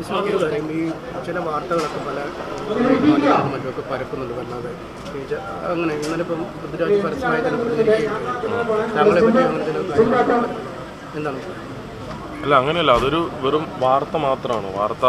ഒരു കാര്യം ഈ ചില വാർത്തകളൊക്കെ പല മാധ്യമങ്ങളിലും മറ്റുമൊക്കെ പരക്കുന്നുണ്ട് വല്ലാതെ ഈ ച- അങ്ങനെ ഇന്നലെ ഇപ്പം പൃഥ്വിരാജ് പരസ്യമായി തന്നെ പ്രതികരിക്കുകയും താങ്കളെ പറ്റി അങ്ങനെ ചില കാര്യങ്ങൾ എന്താണ് അഭിപ്രായം? അല്ല അങ്ങനെയല്ല അതൊരു വെറും വാർത്ത മാത്രമാണ് വാർത്ത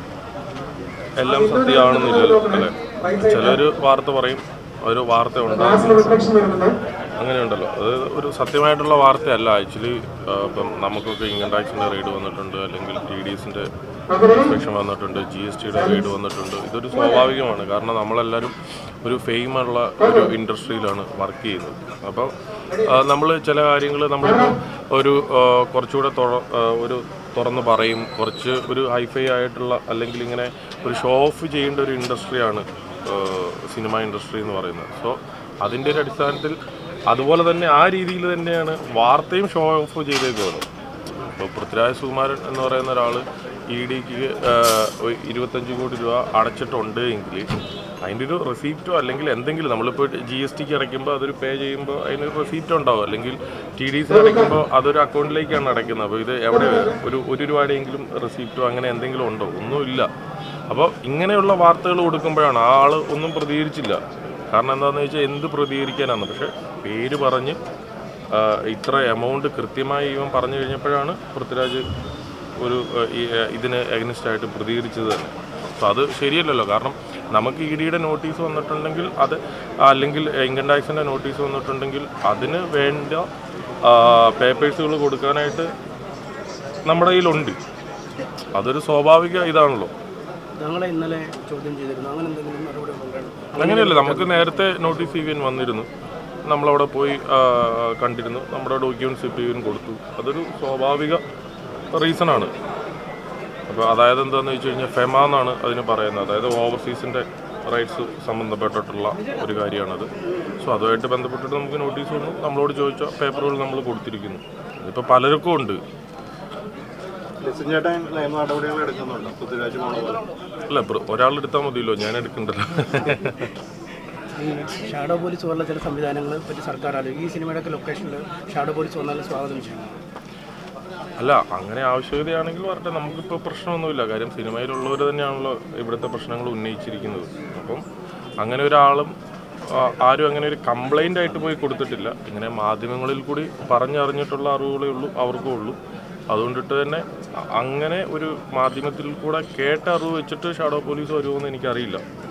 എല്ലാം സത്യമാണെന്നില്ലല്ലോ അല്ലേ ചിലർ വാർത്ത പറയും ഒരു വാർത്ത ഉണ്ടാകും അങ്ങനെയുണ്ടല്ലോ അത് ഒരു സത്യമായിട്ടുള്ള വാർത്തയല്ല ആക്ച്വലി ഇപ്പം നമുക്കൊക്കെ ഇൻകം ടാക്സിൻ്റെ റെയ്ഡ് വന്നിട്ടുണ്ട് അല്ലെങ്കിൽ ടി ഡി എസിൻ്റെ ഇൻസ്പെക്ഷൻ വന്നിട്ടുണ്ട് ജി എസ് ടിയുടെ റെയ്ഡ് വന്നിട്ടുണ്ട് ഇതൊരു സ്വാഭാവികമാണ് കാരണം നമ്മളെല്ലാവരും ഒരു ഫെയിമുള്ള ഒരു ഇൻഡസ്ട്രിയിലാണ് വർക്ക് ചെയ്യുന്നത് അപ്പോൾ നമ്മൾ ചില കാര്യങ്ങൾ നമ്മളിപ്പോൾ ഒരു ആ, കുറച്ചുകൂടെ തുറ- ആ, ഒരു തുറന്ന് പറയും കുറച്ച് ഒരു ഹൈഫൈ ആയിട്ടുള്ള അല്ലെങ്കിൽ ഇങ്ങനെ ഒരു ഷോ ഓഫ് ചെയ്യേണ്ട ഒരു ഇൻഡസ്ട്രിയാണ് സിനിമ ഇൻഡസ്ട്രി എന്ന് പറയുന്നത് സോ അതിൻ്റെ ഒരു അടിസ്ഥാനത്തിൽ അതുപോലെ തന്നെ ആ രീതിയിൽ തന്നെയാണ് വാർത്തയും ഷോ ഓഫ് ചെയ്തേക്കുന്നത് ഇപ്പോൾ പൃഥ്വിരാജ് സുകുമാരൻ എന്ന് പറയുന്ന ഒരാൾ ഇ ഡിക്ക് ഇരുപത്തഞ്ച് കോടി രൂപ അടച്ചിട്ടുണ്ട് എങ്കിൽ അതിൻ്റെ ഒരു റെസീപ്റ്റോ അല്ലെങ്കിൽ എന്തെങ്കിലും നമ്മളിപ്പോൾ ജി എസ് ടിക്ക് അടയ്ക്കുമ്പോൾ അതൊരു പേ ചെയ്യുമ്പോൾ അതിനൊരു റെസീപ്റ്റ് ഉണ്ടാവും അല്ലെങ്കിൽ ടി ഡി സി അടയ്ക്കുമ്പോൾ അതൊരു അക്കൗണ്ടിലേക്കാണ് അടയ്ക്കുന്നത് അപ്പോൾ ഇത് എവിടെ ഒരു ഒരു രൂപയുടെയെങ്കിലും റെസീപ്റ്റോ അങ്ങനെ എന്തെങ്കിലും ഉണ്ടോ ഒന്നുമില്ല അപ്പോൾ ഇങ്ങനെയുള്ള വാർത്തകൾ കൊടുക്കുമ്പോഴാണ് ആ ആൾ ഒന്നും പ്രതികരിച്ചില്ല കാരണം എന്താണെന്ന് വെച്ചാൽ എന്ത് പ്രതികരിക്കാനാണ് പക്ഷേ പേര് പറഞ്ഞ് ആ, ഇത്ര എമൗണ്ട് കൃത്യമായി ഇവൻ പറഞ്ഞു കഴിഞ്ഞപ്പോഴാണ് പൃഥ്വിരാജ് ഒരു ആ, ഈ, ആ, ഇതിന് അഗനിസ്റ്റ് ആയിട്ട് പ്രതികരിച്ചത് തന്നെ അപ്പോൾ അത് ശരിയല്ലല്ലോ കാരണം നമുക്ക് ഇ ഡിയുടെ നോട്ടീസ് വന്നിട്ടുണ്ടെങ്കിൽ അത് അല്ലെങ്കിൽ ഇൻകം ടാക്സിൻ്റെ നോട്ടീസ് വന്നിട്ടുണ്ടെങ്കിൽ അതിന് വേണ്ട പേപ്പേഴ്സുകൾ കൊടുക്കാനായിട്ട് നമ്മുടെ കയ്യിലുണ്ട് അതൊരു സ്വാഭാവിക ഇതാണല്ലോ താങ്കളെ ഇന്നലെ ചോദ്യം ചെയ്തിരുന്നു അങ്ങനെ എന്തെങ്കിലും നടപടി ഉണ്ടായിരുന്നു അങ്ങനെയല്ല നമുക്ക് നേരത്തെ നോട്ടീസ് ഇവൻ വന്നിരുന്നു നമ്മളവിടെ പോയി ആ, കണ്ടിരുന്നു നമ്മുടെ ഡോക്യുമെൻറ്റ്സ് ഇപ്പോൾ ഇവൻ കൊടുത്തു അതൊരു സ്വാഭാവിക റീസണാണ് അപ്പോൾ അതായത് എന്താണെന്ന് വെച്ച് കഴിഞ്ഞാൽ ഫെമ എന്നാണ് അതിന് പറയുന്നത് അതായത് ഓവർസീസിൻ്റെ റൈറ്റ്സ് സംബന്ധപ്പെട്ടിട്ടുള്ള ഒരു കാര്യമാണത് സോ അതുമായിട്ട് ബന്ധപ്പെട്ടിട്ട് നമുക്ക് നോട്ടീസ് വന്നു നമ്മളോട് ചോദിച്ച പേപ്പറുകൾ നമ്മൾ കൊടുത്തിരിക്കുന്നു ഇതിപ്പോൾ പലർക്കും ഉണ്ട് ലിസൺ ചേട്ടൻ നിയമ നടപടികൾ എടുക്കുന്നുണ്ടോ പൃഥ്വിരാജ് പോണ പോലെ അല്ല ഒരാൾ എടുത്താൽ മതിയല്ലോ ഞാൻ എടുക്കണ്ടല്ലോ ഈ ഷാഡോ പോലീസ് പോലുള്ള ചില സംവിധാനങ്ങളെ പറ്റി സർക്കാർ ആലോചിക്കും ഈ സിനിമയുടെ ഒക്കെ ലൊക്കേഷനിൽ ഷാഡോ പോലീസ് വന്നാലും സ്വാഗതം ചെയ്യും അല്ല അങ്ങനെ ആവശ്യകതയാണെങ്കിൽ വരട്ടെ നമുക്കിപ്പോൾ പ്രശ്നമൊന്നുമില്ല കാര്യം സിനിമയിലുള്ളവർ തന്നെയാണല്ലോ ഇവിടുത്തെ പ്രശ്നങ്ങൾ ഉന്നയിച്ചിരിക്കുന്നത് അപ്പം അങ്ങനെ ഒരാളും ആ, ആരും അങ്ങനെ ഒരു കംപ്ലൈൻ്റ് ആയിട്ട് പോയി കൊടുത്തിട്ടില്ല ഇങ്ങനെ മാധ്യമങ്ങളിൽ കൂടി പറഞ്ഞറിഞ്ഞിട്ടുള്ള അറിവുകളേ ഉള്ളൂ അവർക്കും ഉള്ളൂ അതുകൊണ്ടിട്ട് തന്നെ അ- അങ്ങനെ ഒരു മാധ്യമത്തിൽ കൂടെ കേട്ട അറിവ് വെച്ചിട്ട് ഷാഡോ പോലീസ് വരുമോ എന്ന് എനിക്കറിയില്ല